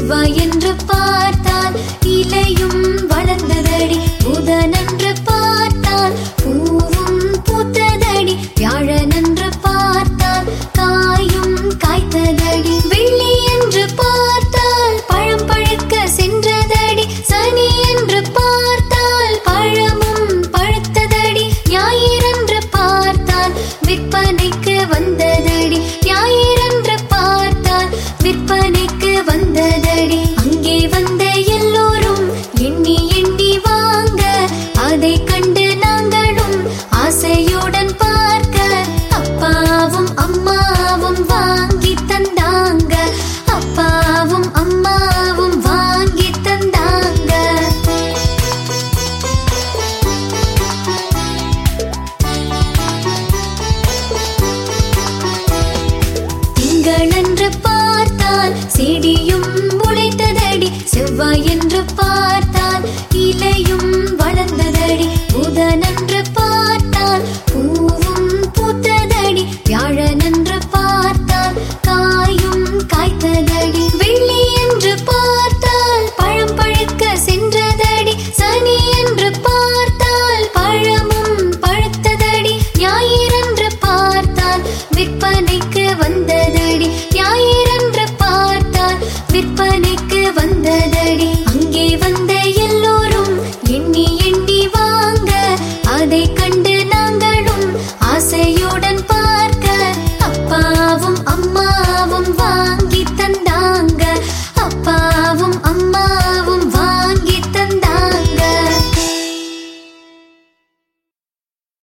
செவ்வாய் என்று பார்த்தால் இலையும் வளர்ந்ததடி புதனன்று பார்த்தால் பூவும் பூத்ததடி வியாழனன்று பார்த்தால் காயும் காய்த்ததடி வெள்ளி என்று பார்த்தால் பழம் பழுக்க சென்றதடி சனி என்று பார்த்தால் பழமும் பழுத்ததடி ஞாயிறன்று பார்த்தால் விற்பனைக்கு வந்ததடி ஞாயிறன்று பார்த்தால் விற்பனைக்கு வந்ததடி அங்கே வந்த எல்லோரும் எண்ணி எண்ணி வாங்க அதை கண்டு நாங்களும் ஆசையுடன் பார்க்க அப்பாவும் அம்மாவும் வாங்கி தந்தாங்க அப்பாவும் அம்மாவும் வாங்கி தந்தாங்க திங்களன்று பார்த்தால் செடியும் முளைத்ததடி செவ்வாய்